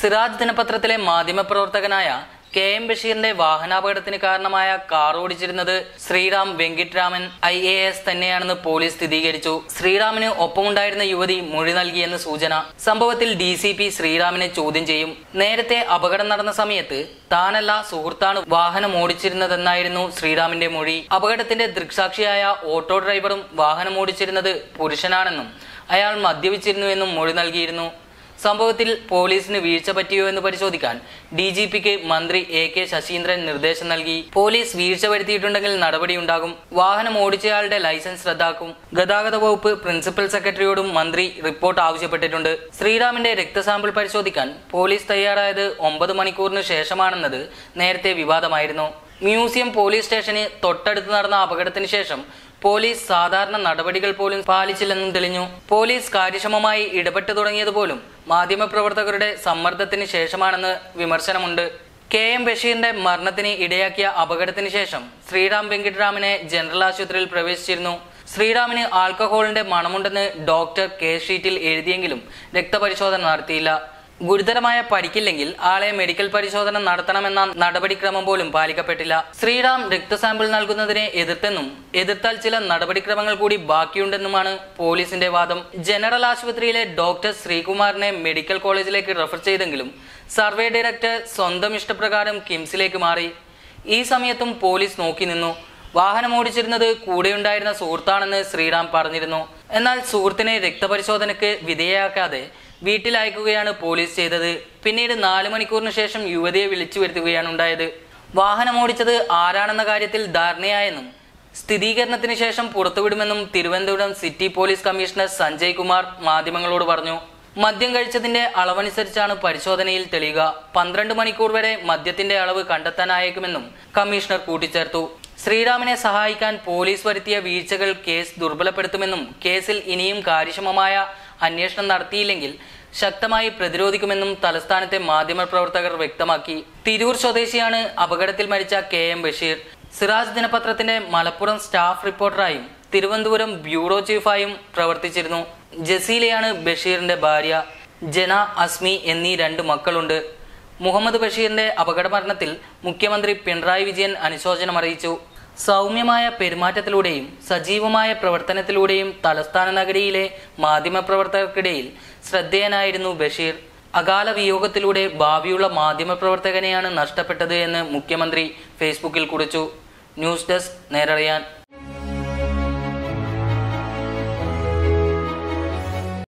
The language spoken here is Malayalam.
സിറാജ് ദിനപത്രത്തിലെ മാധ്യമപ്രവർത്തകനായ കെ എം ബഷീറിന്റെ വാഹനാപകടത്തിന് കാരണമായ കാർ ഓടിച്ചിരുന്നത് Sreeram Venkitaraman I A S തന്നെയാണെന്ന് പോലീസ് സ്ഥിരീകരിച്ചു ശ്രീറാമിന് ഒപ്പമുണ്ടായിരുന്ന യുവതി മൊഴി നൽകിയെന്ന് സൂചന സംഭവത്തിൽ ഡി സി പി ശ്രീറാമിനെ ചോദ്യം ചെയ്യും നേരത്തെ അപകടം നടന്ന സമയത്ത് താനല്ല സുഹൃത്താണ് വാഹനം ഓടിച്ചിരുന്നതെന്നായിരുന്നു ശ്രീറാമിന്റെ മൊഴി അപകടത്തിന്റെ ദൃക്സാക്ഷിയായ ഓട്ടോ ഡ്രൈവറും വാഹനം ഓടിച്ചിരുന്നത് പുരുഷനാണെന്നും അയാൾ മദ്യപിച്ചിരുന്നുവെന്നും മൊഴി നൽകിയിരുന്നു സംഭവത്തിൽ പോലീസിന് വീഴ്ച പറ്റിയോ എന്ന് പരിശോധിക്കാൻ ഡി ജി പിക്ക് മന്ത്രി എ കെ ശശീന്ദ്രൻ നിർദ്ദേശം നൽകി പോലീസ് വീഴ്ച വരുത്തിയിട്ടുണ്ടെങ്കിൽ നടപടിയുണ്ടാകും വാഹനം ഓടിച്ചയാളുടെ ലൈസൻസ് റദ്ദാക്കും ഗതാഗത വകുപ്പ് പ്രിൻസിപ്പൽ സെക്രട്ടറിയോടും മന്ത്രി റിപ്പോർട്ട് ആവശ്യപ്പെട്ടിട്ടുണ്ട് ശ്രീറാമിന്റെ രക്തസാമ്പിൾ പരിശോധിക്കാൻ പോലീസ് തയ്യാറായത് ഒമ്പത് മണിക്കൂറിന് ശേഷമാണെന്നത് നേരത്തെ വിവാദമായിരുന്നു മ്യൂസിയം പോലീസ് സ്റ്റേഷന് തൊട്ടടുത്ത് നടന്ന അപകടത്തിന് ശേഷം പോലീസ് സാധാരണ നടപടികൾ പോലും പാലിച്ചില്ലെന്നും തെളിഞ്ഞു പോലീസ് കാര്യക്ഷമമായി ഇടപെട്ടു തുടങ്ങിയത് പോലും മാധ്യമപ്രവർത്തകരുടെ സമ്മർദ്ദത്തിന് ശേഷമാണെന്ന് വിമർശനമുണ്ട് കെ എം ബഷീറിന്റെ മരണത്തിന് ഇടയാക്കിയ അപകടത്തിന് ശേഷം ശ്രീറാം വെങ്കിട്ടരാമനെ ജനറൽ ആശുപത്രിയിൽ പ്രവേശിച്ചിരുന്നു ശ്രീറാമിന് ആൽക്കഹോളിന്റെ മണമുണ്ടെന്ന് ഡോക്ടർ കെ ഷീറ്റിൽ എഴുതിയെങ്കിലും രക്തപരിശോധന നടത്തിയില്ല ഗുരുതരമായ പരിക്കില്ലെങ്കിൽ ആളെ മെഡിക്കൽ പരിശോധന നടത്തണമെന്ന നടപടിക്രമം പോലും പാലിക്കപ്പെട്ടില്ല ശ്രീറാം രക്തസാമ്പിൾ നൽകുന്നതിനെ എതിർത്തെന്നും എതിർത്താൽ ചില നടപടിക്രമങ്ങൾ കൂടി ബാക്കിയുണ്ടെന്നുമാണ് പോലീസിന്റെ വാദം ജനറൽ ആശുപത്രിയിലെ ഡോക്ടർ ശ്രീകുമാറിനെ മെഡിക്കൽ കോളേജിലേക്ക് റെഫർ ചെയ്തെങ്കിലും സർവേ ഡയറക്ടർ സ്വന്തം ഇഷ്ടപ്രകാരം കിംസിലേക്ക് മാറി ഈ സമയത്തും പോലീസ് നോക്കി നിന്നു വാഹനം ഓടിച്ചിരുന്നത് കൂടെയുണ്ടായിരുന്ന സുഹൃത്താണെന്ന് ശ്രീറാം പറഞ്ഞിരുന്നു എന്നാൽ സുഹൃത്തിനെ രക്തപരിശോധനയ്ക്ക് വിധേയയാക്കാതെ വീട്ടിൽ അയക്കുകയാണ് പോലീസ് ചെയ്തത് പിന്നീട് നാല് മണിക്കൂറിന് ശേഷം യുവതിയെ വിളിച്ചു വരുത്തുകയാണ് ഉണ്ടായത് വാഹനം ഓടിച്ചത് ആരാണെന്ന കാര്യത്തിൽ ധാരണയായെന്നും സ്ഥിരീകരണത്തിന് ശേഷം പുറത്തുവിടുമെന്നും Thiruvananthapuram city police commissioner Sanjay Kumar മാധ്യമങ്ങളോട് പറഞ്ഞു മദ്യം കഴിച്ചതിന്റെ അളവനുസരിച്ചാണ് പരിശോധനയിൽ തെളിയുക പന്ത്രണ്ട് മണിക്കൂർ വരെ മദ്യത്തിന്റെ അളവ് കണ്ടെത്താനായേക്കുമെന്നും കമ്മീഷണർ കൂട്ടിച്ചേർത്തു ശ്രീറാമിനെ സഹായിക്കാൻ പോലീസ് വരുത്തിയ വീഴ്ചകൾ കേസ് ദുർബലപ്പെടുത്തുമെന്നും കേസിൽ ഇനിയും കാര്യക്ഷമമായ അന്വേഷണം നടത്തിയില്ലെങ്കിൽ ശക്തമായി പ്രതിരോധിക്കുമെന്നും തലസ്ഥാനത്തെ മാധ്യമപ്രവർത്തകർ വ്യക്തമാക്കി തിരൂർ സ്വദേശിയാണ് അപകടത്തിൽ മരിച്ച കെ എം ബഷീർ സിറാജ് ദിനപത്രത്തിന്റെ മലപ്പുറം സ്റ്റാഫ് റിപ്പോർട്ടറായും തിരുവനന്തപുരം ബ്യൂറോ ചീഫായും പ്രവർത്തിച്ചിരുന്നു ജസീലയാണ് ബഷീറിന്റെ ഭാര്യ ജന അസ്മി എന്നീ രണ്ട് മക്കളുണ്ട് മുഹമ്മദ് ബഷീറിന്റെ അപകടമരണത്തിൽ മുഖ്യമന്ത്രി പിണറായി വിജയൻ അനുശോചനം അറിയിച്ചു സൗമ്യമായ പെരുമാറ്റത്തിലൂടെയും സജീവമായ പ്രവർത്തനത്തിലൂടെയും തലസ്ഥാന നഗരിയിലെ മാധ്യമപ്രവർത്തകർക്കിടയിൽ ശ്രദ്ധേയനായിരുന്നു ബഷീർ അകാല വിയോഗത്തിലൂടെ ഭാവിയുള്ള മാധ്യമപ്രവർത്തകനെയാണ് നഷ്ടപ്പെട്ടത് എന്ന് മുഖ്യമന്ത്രി ഫേസ്ബുക്കിൽ കുറിച്ചു ന്യൂസ് ഡെസ്ക് നേരറിയാൻ